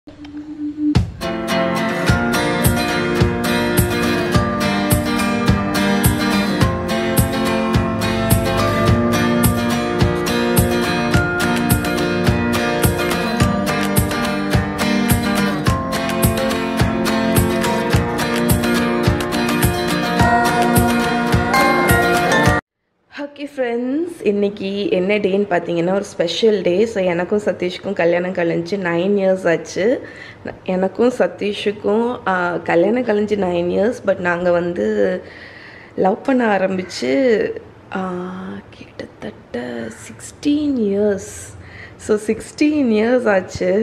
Okay friends இன்னைக்கு என்ன டேன்னு பார்த்தீங்கன்னா ஒரு ஸ்பெஷல் டே ஸோ எனக்கும் சதீஷுக்கும் கல்யாணம் கழிஞ்சு நைன் இயர்ஸ் ஆச்சு ந- எனக்கும் சதீஷுக்கும் ஆ, கல்யாணம் கழிஞ்சு நைன் இயர்ஸ் பட் நாங்கள் வந்து லவ் பண்ண ஆரம்பித்து கிட்டத்தட்ட sixteen years so sixteen years ஆச்சு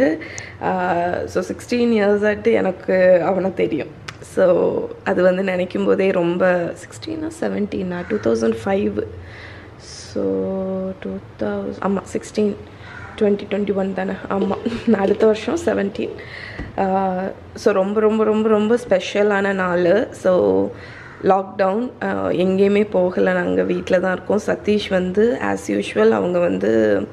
ஸோ சிக்ஸ்டீன் இயர்ஸ் ஆட்டு எனக்கு அவனை தெரியும் ஸோ அது வந்து நினைக்கும் போதே ரொம்ப சிக்ஸ்டீனா செவன்டீனா two thousand five so two thousand ஆமாம் சிக்ஸ்டீன் டுவெண்ட்டி டுவெண்ட்டி ஒன் தானே ஆமாம் அடுத்த வருஷம் செவன்டீன் ஸோ ரொம்ப ரொம்ப ரொம்ப ரொம்ப ஸ்பெஷலான நாள் ஸோ லாக்டவுன் எங்கேயுமே போகலை நாங்கள் வீட்டில் தான் இருக்கோம் சதீஷ் வந்து ஆஸ் யூஷுவல் அவங்க வந்து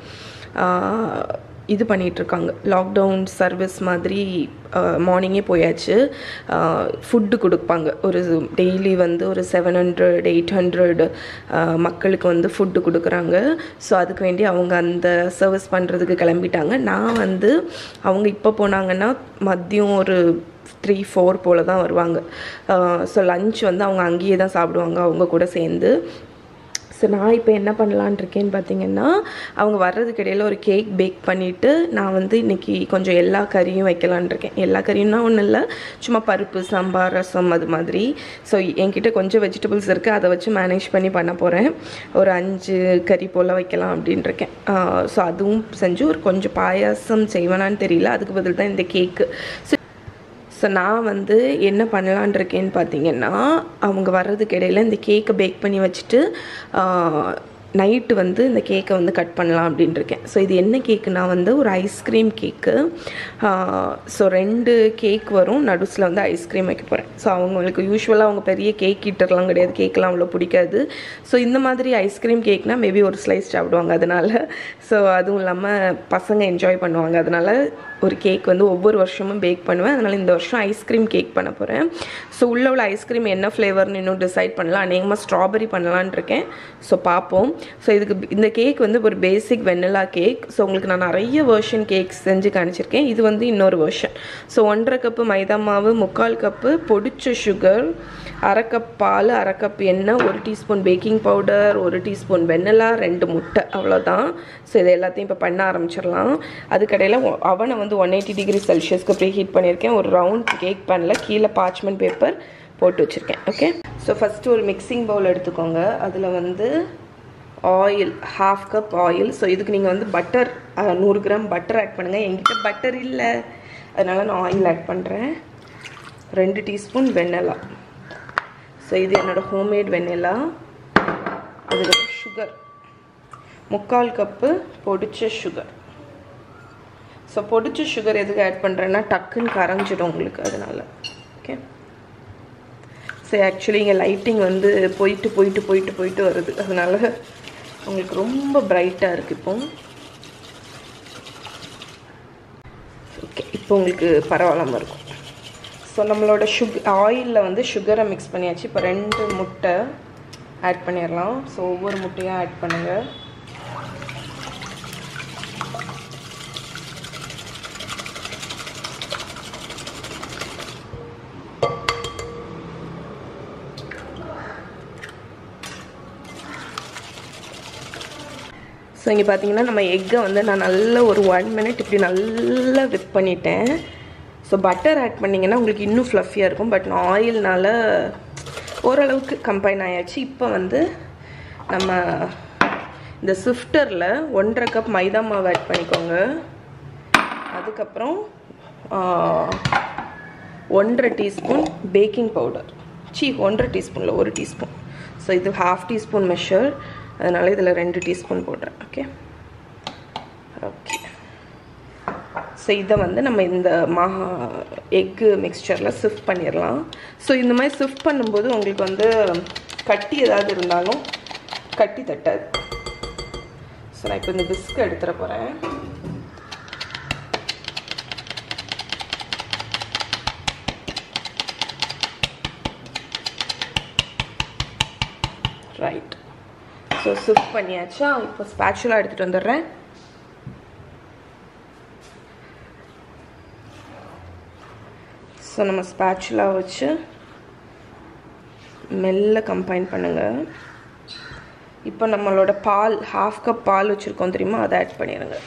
ஆஹ், இது பண்ணிகிட்ருக்காங்க லாக்டவுன் சர்வீஸ் மாதிரி மார்னிங்கே போயாச்சு ஃபுட்டு கொடுப்பாங்க ஒரு டெய்லி வந்து ஒரு செவன் ஹண்ட்ரட் எயிட் ஹண்ட்ரட் மக்களுக்கு வந்து ஃபுட்டு கொடுக்குறாங்க ஸோ அதுக்கு வேண்டி அவங்க அந்த சர்வீஸ் பண்ணுறதுக்கு கிளம்பிட்டாங்க நான் வந்து அவங்க இப்போ போனாங்கன்னா மதியம் ஒரு த்ரீ ஃபோர் போல் தான் வருவாங்க ஸோ லஞ்ச் வந்து அவங்க அங்கேயே தான் சாப்பிடுவாங்க அவங்க கூட சேர்ந்து ஸோ நான் இப்போ என்ன பண்ணலான் இருக்கேன்னு பார்த்தீங்கன்னா அவங்க வர்றதுக்கு இடையில ஒரு கேக் பேக் பண்ணிவிட்டு நான் வந்து இன்னைக்கு கொஞ்சம் எல்லா கறியும் வைக்கலான் இருக்கேன் எல்லா கறியும்னா ஒன்றும் இல்லை சும்மா பருப்பு சாம்பார் ரசம் அது மாதிரி ஸோ என்கிட்ட கொஞ்சம் வெஜிடபிள்ஸ் இருக்குது அதை வச்சு மேனேஜ் பண்ணி பண்ண போகிறேன் ஒரு அஞ்சு கறி போல் வைக்கலாம் அப்படின்னு இருக்கேன் ஸோ அதுவும் செஞ்சு ஒரு கொஞ்சம் பாயாசம் செய்வேனான்னு தெரியல அதுக்கு பதில் தான் இந்த கேக்கு ஸோ ஸோ நான் வந்து என்ன பண்ணலான் இருக்கேன்னு பார்த்தீங்கன்னா அவங்க வர்றதுக்கு இடையில இந்த கேக்கை பேக் பண்ணி வச்சுட்டு நைட்டு வந்து இந்த கேக்கை வந்து கட் பண்ணலாம் அப்படின்னு இருக்கேன் ஸோ இது என்ன கேக்குனா வந்து ஒரு ஐஸ்கிரீம் கேக்கு ஸோ ரெண்டு கேக் வரும் நடுஸில் வந்து ஐஸ்கிரீம் வைக்க போகிறேன் ஸோ அவங்களுக்கு யூஸ்வலாக அவங்க பெரிய கேக் ஈட்டர்லாம் கிடையாது கேக்கெலாம் அவ்வளோ பிடிக்காது ஸோ இந்த மாதிரி ஐஸ்கிரீம் கேக்னால் மேபி ஒரு ஸ்லைஸ் சாப்பிடுவாங்க அதனால ஸோ அதுவும் இல்லாமல் பசங்க என்ஜாய் பண்ணுவாங்க அதனால ஒரு கேக் வந்து ஒவ்வொரு வருஷமும் பேக் பண்ணுவேன் அதனால் இந்த வருஷம் ஐஸ்கிரீம் கேக் பண்ண போகிறேன் ஸோ உள்ள உள்ள ஐஸ்கிரீம் என்ன ஃப்ளேவர்னு இன்னும் டிசைட் பண்ணலாம் அநேகமாக ஸ்ட்ராபெரி பண்ணலான்னு இருக்கேன் ஸோ பார்ப்போம் ஸோ இதுக்கு இந்த கேக் வந்து ஒரு பேசிக் வெண்ணிலா கேக் ஸோ உங்களுக்கு நான் நிறைய வெர்ஷன் கேக்ஸ் செஞ்சு காமிச்சிருக்கேன் இது வந்து இன்னொரு வெர்ஷன் ஸோ ஒன்றரை கப்பு மைதா மாவு முக்கால் கப்பு பொடிச்ச சுகர் அரை கப் பால் அரை கப் எண்ணெய் ஒரு டீஸ்பூன் பேக்கிங் பவுடர் ஒரு டீஸ்பூன் வெண்ணிலா ரெண்டு முட்டை அவ்வளோதான் ஸோ இது எல்லாத்தையும் இப்போ பண்ண ஆரம்பிச்சிடலாம் அதுக்கடையில் அவனை வந்து ஒன் எயிட்டி டிகிரி செல்சியஸ்க்கு ப்ரீ ஹீட் பண்ணியிருக்கேன் ஒரு ரவுண்ட் கேக் பேனில் கீழே பார்ச்மெண்ட் பேப்பர் போட்டு வச்சுருக்கேன் ஓகே ஸோ ஃபஸ்ட்டு ஒரு மிக்சிங் பவுல் எடுத்துக்கோங்க அதில் வந்து oil half cup oil so இதுக்கு நீங்கள் வந்து பட்டர் நூறு கிராம் பட்டர் ஆட் பண்ணுங்கள் என்கிட்ட பட்டர் இல்லை அதனால் நான் ஆயில் ஆட் பண்ணுறேன் ரெண்டு டீஸ்பூன் வெண்ணெலா ஸோ இது என்னோடய ஹோம்மேட் வெண்ணிலா அதுக்கப்புறம் சுகர் முக்கால் கப்பு பொடிச்ச சுகர் ஸோ பொடிச்ச சுகர் எதுக்கு ஆட் பண்ணுறேன்னா டக்குன்னு கரைஞ்சிடும் உங்களுக்கு அதனால ஓகே ஸோ ஆக்சுவலி இங்கே லைட்டிங் வந்து போயிட்டு போயிட்டு போயிட்டு போயிட்டு வருது அதனால உங்களுக்கு ரொம்ப பிரைட்டாக இருக்குது இப்போ ஓகே இப்போ உங்களுக்கு பரவாயில்லாமல் இருக்கும் ஸோ நம்மளோட சுக் ஆயிலில் வந்து சுகரை மிக்ஸ் பண்ணியாச்சு இப்போ ரெண்டு முட்டை ஆட் பண்ணிடலாம் ஸோ ஒவ்வொரு முட்டையாக ஆட் பண்ணுங்கள் ஸோ இங்கே பார்த்தீங்கன்னா நம்ம எக்கை வந்து நான் நல்ல ஒரு ஒன் மினிட் இப்படி நல்லா விப் பண்ணிட்டேன் ஸோ பட்டர் ஆட் பண்ணிங்கன்னா உங்களுக்கு இன்னும் ஃப்ளஃபியாக இருக்கும் பட் நான் ஆயில்னால ஓரளவுக்கு கம்பைன் ஆயாச்சு இப்போ வந்து நம்ம இந்த ஸ்விஃப்டரில் ஒன்றரை கப் மைதா மாவு ஆட் பண்ணிக்கோங்க அதுக்கப்புறம் ஒன்றரை டீஸ்பூன் பேக்கிங் பவுடர் சி ஒன்றரை டீஸ்பூனில் ஒரு டீஸ்பூன் ஸோ இது ஹாஃப் டீஸ்பூன் மெஷர் அதனால் இதில் ரெண்டு டீஸ்பூன் போடுறேன் ஓகே ஓகே ஸோ இதை வந்து நம்ம இந்த மா எக்கு மிக்சரில் சிஃப்ட் பண்ணிடலாம் ஸோ இந்த மாதிரி சிஃப்ட் பண்ணும்போது உங்களுக்கு வந்து கட்டி ஏதாவது இருந்தாலும் கட்டி தட்டாது ஸோ நான் இப்போ இந்த பிஸ்க் எடுத்துட போகிறேன் ரைட் ஸோ சிஃப்ட் பண்ணியாச்சா இப்போ ஸ்பேச்சுலாக எடுத்துகிட்டு வந்துடுறேன் ஸோ நம்ம ஸ்பேச்சுலா வச்சு மெல்ல கம்பைன் பண்ணுங்கள் இப்போ நம்மளோட பால் ஹாஃப் கப் பால் வச்சுருக்கோம் தெரியுமா அதை ஆட் பண்ணிடுங்க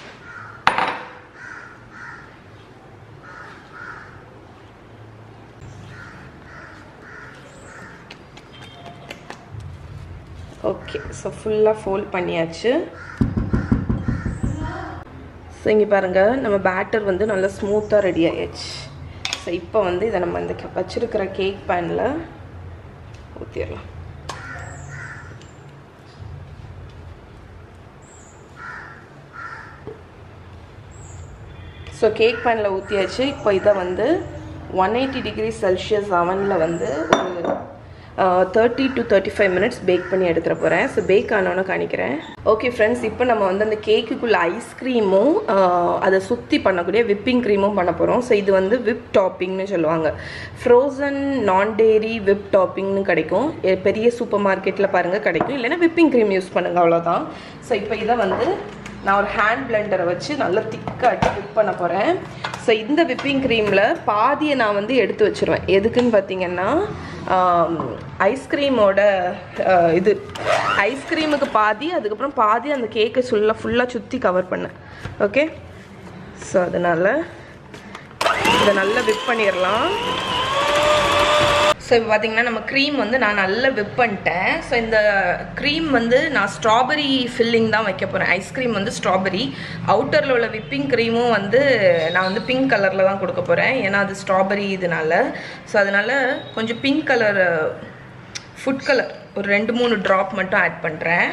ஓகே ஸோ ஃபுல்லாக ஃபோல்ட் பண்ணியாச்சு ஸோ இங்கே பாருங்கள் நம்ம பேட்டர் வந்து நல்லா ஸ்மூத்தாக ரெடி ஆயிடுச்சு ஸோ இப்போ வந்து இதை நம்ம இந்த வச்சுருக்கிற கேக் பேனில் ஊற்றிடலாம் ஸோ கேக் பேனில் ஊற்றியாச்சு இப்போ இதை வந்து ஒன் எயிட்டி டிகிரி செல்சியஸ் அவனில் வந்து ஒரு thirty to thirty five minutes bake பண்ணி எடுத்துகிற போகிறேன் ஸோ பேக் ஆனோன்னு காணிக்கிறேன் ஓகே ஃப்ரெண்ட்ஸ் இப்போ நம்ம வந்து அந்த கேக்குக்குள்ளே ஐஸ்கிரீமும் அதை சுற்றி பண்ணக்கூடிய விப்பிங் க்ரீமும் பண்ண போகிறோம் ஸோ இது வந்து விப் டாப்பிங்னு சொல்லுவாங்க ஃப்ரோசன் நான் டேரி விப் டாப்பிங்னு கிடைக்கும் எ- பெரிய சூப்பர் மார்க்கெட்டில் பாருங்கள் கிடைக்கும் இல்லைன்னா விப்பிங் க்ரீம் யூஸ் பண்ணுங்கள் அவ்வளோதான் ஸோ இப்போ இதை வந்து நான் ஒரு ஹேண்ட் பிளெண்டரை வச்சு நல்லா திக்காக விப் பண்ண போகிறேன் ஸோ இந்த விப்பிங் க்ரீமில் பாதியை நான் வந்து எடுத்து வச்சிருவேன் எதுக்குன்னு பார்த்தீங்கன்னா ஐஸ்கிரீமோட இது ஐஸ்கிரீமுக்கு பாதி அதுக்கப்புறம் பாதி அந்த கேக்கை ஃபுல்லாக ஃபுல்லாக சுற்றி கவர் பண்ணேன் ஓகே ஸோ அதனால் இதை நல்லா விப் பண்ணிடலாம் ஸோ இப்போ பார்த்தீங்கன்னா நம்ம க்ரீம் வந்து நான் நல்லா விப் பண்ணிட்டேன் ஸோ இந்த க்ரீம் வந்து நான் ஸ்ட்ராபெரி ஃபில்லிங் தான் வைக்க போகிறேன் ஐஸ்கிரீம் வந்து ஸ்ட்ராபெரி அவுட்டரில் உள்ள விப்பிங் க்ரீமும் வந்து நான் வந்து பிங்க் கலரில் தான் கொடுக்க போகிறேன் ஏன்னா அது ஸ்ட்ராபெரி இதனால ஸோ அதனால் கொஞ்சம் பிங்க் கலர் ஃபுட் கலர் ஒரு ரெண்டு மூணு ட்ராப் மட்டும் ஆட் பண்ணுறேன்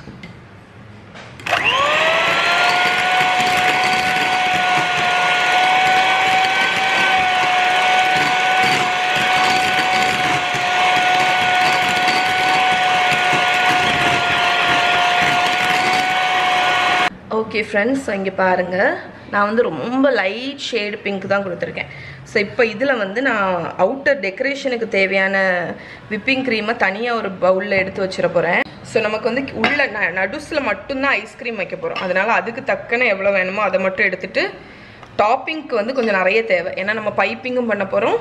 ஓகே ஃப்ரெண்ட்ஸ் ஸோ இங்கே பாருங்கள் நான் வந்து ரொம்ப லைட் ஷேடு பிங்க் தான் கொடுத்துருக்கேன் ஸோ இப்போ இதில் வந்து நான் அவுட்டர் டெக்கரேஷனுக்கு தேவையான விப்பிங் க்ரீமை தனியாக ஒரு பவுலில் எடுத்து வச்சிட போகிறேன் ஸோ நமக்கு வந்து உள்ள ந நடுஸில் மட்டும்தான் ஐஸ்கிரீம் வைக்க போகிறோம் அதனால் அதுக்கு தக்கன எவ்வளோ வேணுமோ அதை மட்டும் எடுத்துட்டு டாப்பிங்க்கு வந்து கொஞ்சம் நிறைய தேவை ஏன்னா நம்ம பைப்பிங்கும் பண்ண போகிறோம்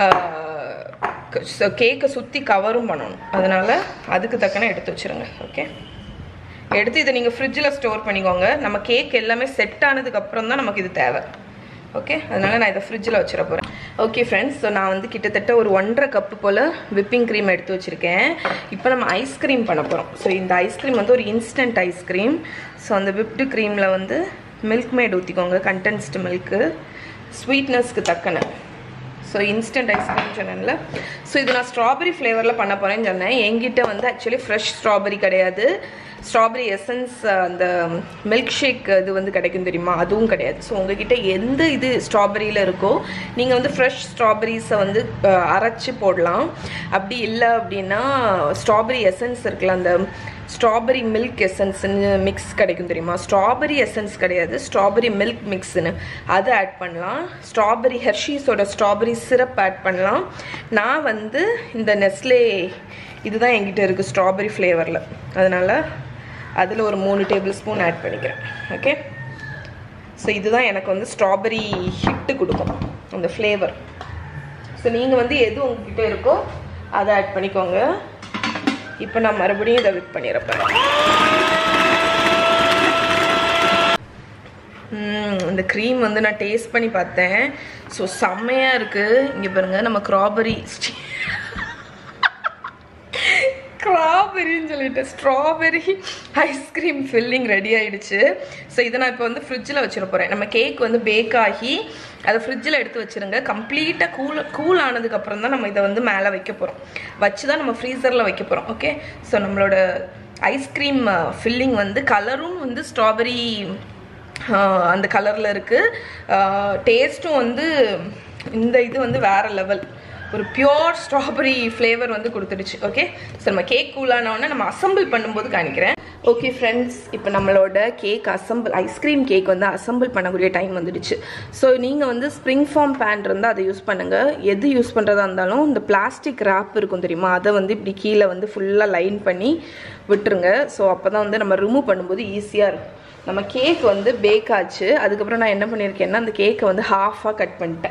கேக்கை சுற்றி கவரும் பண்ணணும் அதனால் அதுக்கு தக்கன எடுத்து வச்சுருங்க ஓகே எடுத்து இதை நீங்கள் ஃப்ரிட்ஜில் ஸ்டோர் பண்ணிக்கோங்க நம்ம கேக் எல்லாமே செட் ஆனதுக்கு அப்புறம் தான் நமக்கு இது தேவை ஓகே அதனால நான் இதை ஃப்ரிட்ஜில் வச்சிட போகிறேன் ஓகே ஃப்ரெண்ட்ஸ் ஸோ நான் வந்து கிட்டத்தட்ட ஒரு ஒன்றரை கப்பு போல் விப்பிங் க்ரீம் எடுத்து வச்சுருக்கேன் இப்போ நம்ம ஐஸ்கிரீம் பண்ண போகிறோம் ஸோ இந்த ஐஸ்கிரீம் வந்து ஒரு இன்ஸ்டன்ட் ஐஸ்கிரீம் ஸோ அந்த விப்டு க்ரீமில் வந்து மில்க் மேட் ஊற்றிக்கோங்க கண்டென்ஸ்டு மில்க்கு ஸ்வீட்னஸ்க்கு தக்கன ஸோ இன்ஸ்டன்ட் ஐஸ்கிரீம் சொன்னேன்ல ஸோ இது நான் ஸ்ட்ராபெரி ஃப்ளேவரில் பண்ண போகிறேன்னு சொன்னேன் என்கிட்ட வந்து ஆக்சுவலி ஃப்ரெஷ் ஸ்ட்ராபெரி கிடையாது ஸ்ட்ராபெரி எசன்ஸ் அந்த மில்க் ஷேக் இது வந்து கிடைக்கும் தெரியுமா அதுவும் கிடையாது ஸோ உங்ககிட்ட எந்த இது ஸ்ட்ராபெரியில் இருக்கோ நீங்கள் வந்து ஃப்ரெஷ் ஸ்ட்ராபெரிஸை வந்து அஹ், அரைச்சு போடலாம் அப்படி இல்லை அப்படின்னா ஸ்ட்ராபெரி எசன்ஸ் இருக்குல்ல அந்த ஸ்ட்ராபெரி மில்க் எசன்ஸ்னு மிக்ஸ் கிடைக்கும் தெரியுமா ஸ்ட்ராபெரி எசன்ஸ் கிடையாது ஸ்ட்ராபெரி மில்க் மிக்ஸ்னு அதை ஆட் பண்ணலாம் ஸ்ட்ராபெரி ஹெர்ஷீஸோட ஸ்ட்ராபெரி சிரப் ஆட் பண்ணலாம் நான் வந்து இந்த நெஸ்லே இதுதான் என்கிட்ட இருக்குது ஸ்ட்ராபெரி ஃப்ளேவரில் அதனால் அதில் ஒரு மூணு டேபிள் ஸ்பூன் ஆட் பண்ணிக்கிறேன் ஓகே ஸோ இதுதான் எனக்கு வந்து ஸ்ட்ராபெரி ஹிட்டு கொடுக்கும் அந்த ஃப்ளேவர் ஸோ நீங்கள் வந்து எது உங்ககிட்ட இருக்கோ அதை ஆட் பண்ணிக்கோங்க இப்போ நான் மறுபடியும் இதை விக் பண்ணிடுறேன் இந்த க்ரீம் வந்து நான் டேஸ்ட் பண்ணி பார்த்தேன் ஸோ செம்மையாக இருக்குது இங்கே பாருங்க நம்ம க்ராபெரி ஸ்ட்ராபெரின்னு சொல்லிட்டு ஸ்ட்ராபெரி ஐஸ்கிரீம் ஃபில்லிங் ரெடி ஆயிடுச்சு ஸோ இதை நான் இப்போ வந்து ஃப்ரிட்ஜில் வச்சிட போகிறேன் நம்ம கேக் வந்து பேக் ஆகி அதை ஃப்ரிட்ஜில் எடுத்து வச்சிருங்க கம்ப்ளீட்டாக கூல் கூல் ஆனதுக்கப்புறம் தான் நம்ம இதை வந்து மேலே வைக்க போகிறோம் வச்சு தான் நம்ம ஃப்ரீசரில் வைக்க போகிறோம் ஓகே ஸோ நம்மளோட ஐஸ்கிரீம் ஃபில்லிங் வந்து கலரும் வந்து ஸ்ட்ராபெரி அந்த கலரில் இருக்குது டேஸ்ட்டும் வந்து இந்த இது வந்து வேறு லெவல் ஒரு பியோர் ஸ்ட்ராபெரி ஃப்ளேவர் வந்து கொடுத்துடுச்சு ஓகே ஸோ நம்ம கேக் கூலானோடனே நம்ம அசம்பிள் பண்ணும்போது காணிக்கிறேன் ஓகே ஃப்ரெண்ட்ஸ் இப்போ நம்மளோட கேக் அசம்பிள் ஐஸ்கிரீம் கேக் வந்து அசம்பிள் பண்ணக்கூடிய டைம் வந்துடுச்சு ஸோ நீங்கள் வந்து ஸ்ப்ரிங் ஃபார்ம் பேன் இருந்தால் அதை யூஸ் பண்ணுங்கள் எது யூஸ் பண்ணுறதா இருந்தாலும் இந்த பிளாஸ்டிக் ரேப் இருக்கும் தெரியுமா அதை வந்து இப்படி கீழே வந்து ஃபுல்லாக லைன் பண்ணி விட்டுருங்க ஸோ அப்போ தான் வந்து நம்ம ரிமூவ் பண்ணும்போது ஈஸியாக இருக்கும் நம்ம கேக் வந்து பேக் ஆச்சு அதுக்கப்புறம் நான் என்ன பண்ணியிருக்கேன்னா அந்த கேக்கை வந்து ஹாஃபாக கட் பண்ணிட்டேன்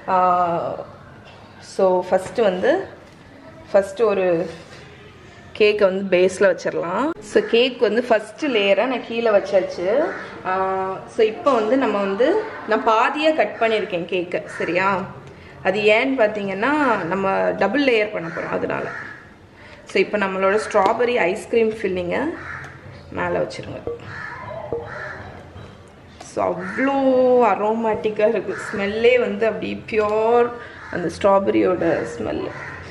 ஸோ ஃபஸ்ட்டு வந்து ஃபஸ்ட்டு ஒரு கேக்கை வந்து பேஸில் வச்சிடலாம் ஸோ கேக் வந்து ஃபஸ்ட்டு லேயராக நான் கீழே வச்சாச்சு ஸோ இப்போ வந்து நம்ம வந்து நான் பாதியாக கட் பண்ணியிருக்கேன் கேக்கை சரியா அது ஏன்னு பார்த்தீங்கன்னா நம்ம டபுள் லேயர் பண்ண போகிறோம் அதனால ஸோ இப்போ நம்மளோட ஸ்ட்ராபெரி ஐஸ்கிரீம் ஃபில்லிங்கை மேலே வச்சுருங்க ஸோ அவ்வளோ அரோமேட்டிக்காக இருக்குது ஸ்மெல்லே வந்து அப்படி பியோர் அந்த ஸ்ட்ராபெரியோட ஸ்மெல்லு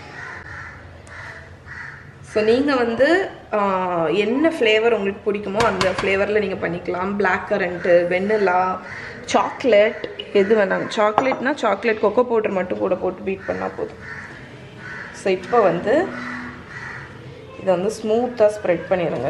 ஸோ நீங்கள் வந்து ஆஹ், என்ன ஃப்ளேவர் உங்களுக்கு பிடிக்குமோ அந்த ஃப்ளேவரில் நீங்கள் பண்ணிக்கலாம் பிளாக் கரண்ட்டு வெண்ணிலா சாக்லேட் எது வேணாலும் சாக்லேட்னா சாக்லேட் கொக்கோ பவுடர் மட்டும் கூட போட்டு பீட் பண்ணால் போதும் ஸோ இப்போ வந்து இதை வந்து ஸ்மூத்தாக ஸ்ப்ரெட் பண்ணிடுங்க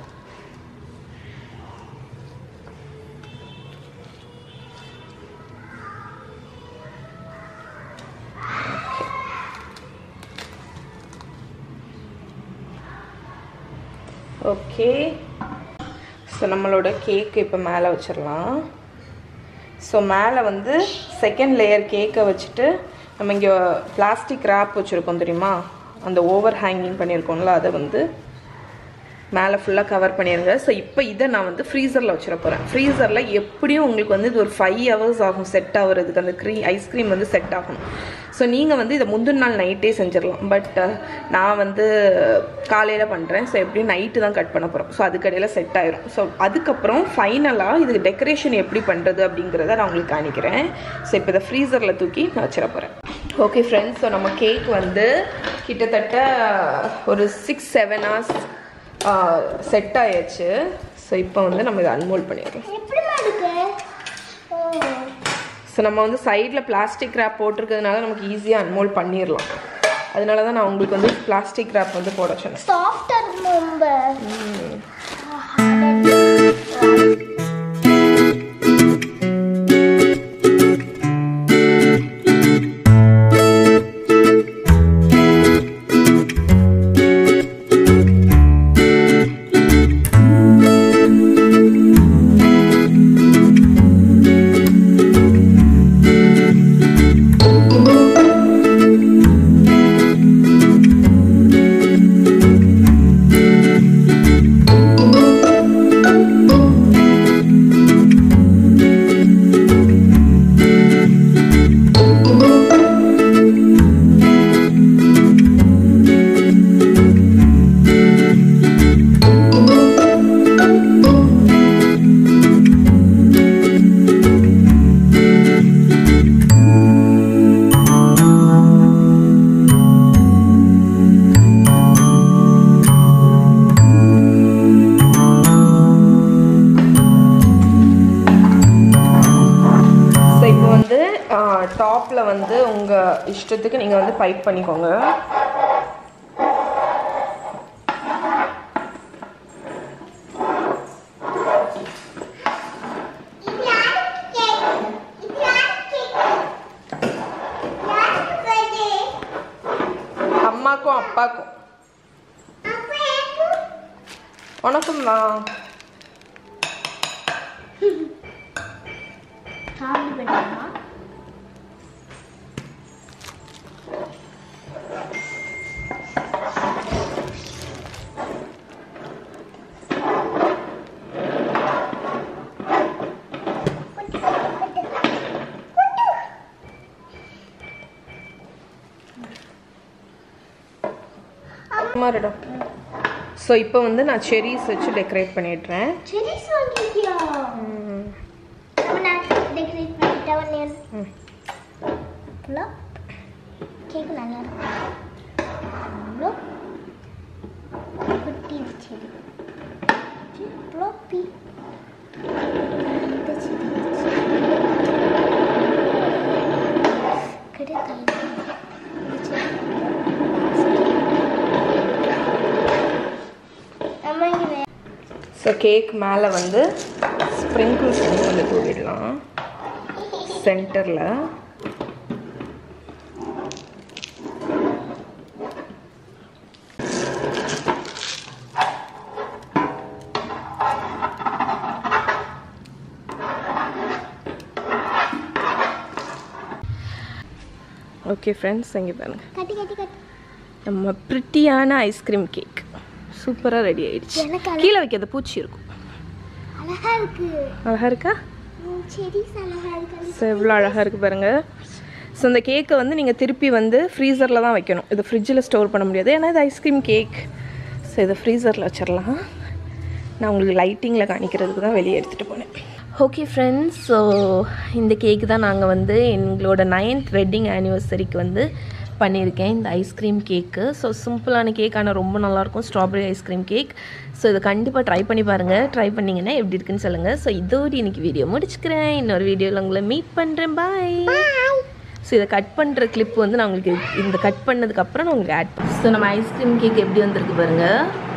ஓகே ஸோ நம்மளோட கேக் இப்போ மேலே வச்சிடலாம் ஸோ மேலே வந்து செகண்ட் லேயர் கேக்கை வச்சுட்டு நம்ம இங்கே பிளாஸ்டிக் ரேப் வச்சுருக்கோம் தெரியுமா அந்த ஓவர் ஹேங்கிங் பண்ணியிருக்கோம்ல அதை வந்து மேலே ஃபுல்லாக கவர் பண்ணிடுங்க ஸோ இப்போ இதை நான் வந்து ஃப்ரீசரில் வச்சிட போகிறேன் ஃப்ரீசரில் எப்படியும் உங்களுக்கு வந்து இது ஒரு ஃபைவ் ஹவர்ஸ் ஆகும் செட் ஆகுறதுக்கு அந்த க்ரீ ஐஸ்கிரீம் வந்து செட் ஆகும் ஸோ நீங்கள் வந்து இதை முந்தின நாள் நைட்டே செஞ்சிடலாம் பட் நான் வந்து காலையில் பண்ணுறேன் ஸோ எப்படியும் நைட்டு தான் கட் பண்ண போகிறோம் ஸோ அதுக்கடையில் செட் ஆயிரும் ஸோ அதுக்கப்புறம் ஃபைனலாக இதுக்கு டெக்கரேஷன் எப்படி பண்ணுறது அப்படிங்கிறத நான் உங்களுக்கு காணிக்கிறேன் ஸோ இப்போ இதை ஃப்ரீசரில் தூக்கி நான் வச்சிட போகிறேன் ஓகே ஃப்ரெண்ட்ஸ் ஸோ நம்ம கேக் வந்து கிட்டத்தட்ட ஒரு சிக்ஸ் செவன் ஹவர்ஸ் செட் ஆயாச்சு ஸோ இப்போ வந்து நம்ம இதை அன்மோல்ட் பண்ணிடுறோம் எப்படிமா இருக்கு ஓ ஸோ நம்ம வந்து சைடில் பிளாஸ்டிக் ரேப் போட்டிருக்கிறதுனால நமக்கு ஈஸியாக அன்மோல்ட் பண்ணிடலாம் அதனால தான் நான் உங்களுக்கு வந்து பிளாஸ்டிக் ரேப் வந்து போட சொன்னேன் சாஃப்டா இருக்கும் ரொம்ப ஸோ இப்போ வந்து டாப்பில் வந்து உங்கள் இஷ்டத்துக்கு நீங்கள் வந்து பைப் பண்ணிக்கோங்க அம்மாக்கும் அப்பாக்கும் உனக்கும் தான் சாப்பிட்டு பண்ணலாமா மாறிடும் ஸோ இப்போ வந்து நான் செரிஸ் வச்சு டெக்கரேட் பண்ணிடுறேன் செரிஸ் வாங்கிருக்கியா நான் டெக்கரேட் பண்ணிட்டேன் ஒன்று ம். ஹலோ கேக் நல்லா இருக்கு ஹலோ குட்டி செடி இவ்வளோ பி இந்த செடி இந்த செடி கிடையாது இந்த செடி ஸோ கேக் மேலே வந்து ஸ்ப்ரிங்கிள்ஸ் வந்து கொஞ்சம் தூவிடலாம் சென்டரில் ஓகே ஃப்ரெண்ட்ஸ் இங்கே பாருங்க கட்டி கட்டி கட்டி நம்ம ப்ரிட்டியான ஐஸ்கிரீம் கேக் சூப்பராக ரெடி ஆயிடுச்சு எனக்கு அழ- கீழே வைக்காத பூச்சி இருக்கும் அழகா இருக்கு அழகா இருக்கா ம், செடிஸ் அழகா இருக்கு ஸோ எவ்வளோ அழகாக இருக்குது பாருங்கள் ஸோ இந்த கேக்கை வந்து நீங்கள் திருப்பி வந்து ஃப்ரீசரில் தான் வைக்கணும் இது ஃப்ரிட்ஜில் ஸ்டோர் பண்ண முடியாது ஏன்னா இது ஐஸ்கிரீம் கேக் ஸோ இதை ஃப்ரீசரில் வச்சிடலாம் நான் உங்களுக்கு லைட்டிங்கில் காணிக்கிறதுக்கு தான் வெளியே எடுத்துகிட்டு போனேன் ஓகே ஃப்ரெண்ட்ஸ் ஸோ இந்த கேக்கு தான் நாங்கள் வந்து எங்களோட நைன்த் வெட்டிங் ஆனிவர்சரிக்கு வந்து பண்ணியிருக்கேன் இந்த ஐஸ்கிரீம் கேக்கு ஸோ சிம்பிளான கேக் ஆனால் ரொம்ப நல்லாயிருக்கும் ஸ்ட்ராபெரி ஐஸ்கிரீம் கேக் ஸோ இதை கண்டிப்பாக ட்ரை பண்ணி பாருங்கள் ட்ரை பண்ணிங்கன்னா எப்படி இருக்குன்னு சொல்லுங்கள் ஸோ இதோடு இன்னைக்கு வீடியோ முடிச்சுக்கிறேன் இன்னொரு வீடியோவில் உங்களை மீட் பண்ணுறேன் பாய் ஸோ இதை கட் பண்ணுற கிளிப் வந்து நான் உங்களுக்கு இந்த கட் பண்ணதுக்கப்புறம் நான் உங்களுக்கு ஆட் ஸோ நம்ம ஐஸ்கிரீம் கேக் எப்படி வந்திருக்கு பாருங்கள்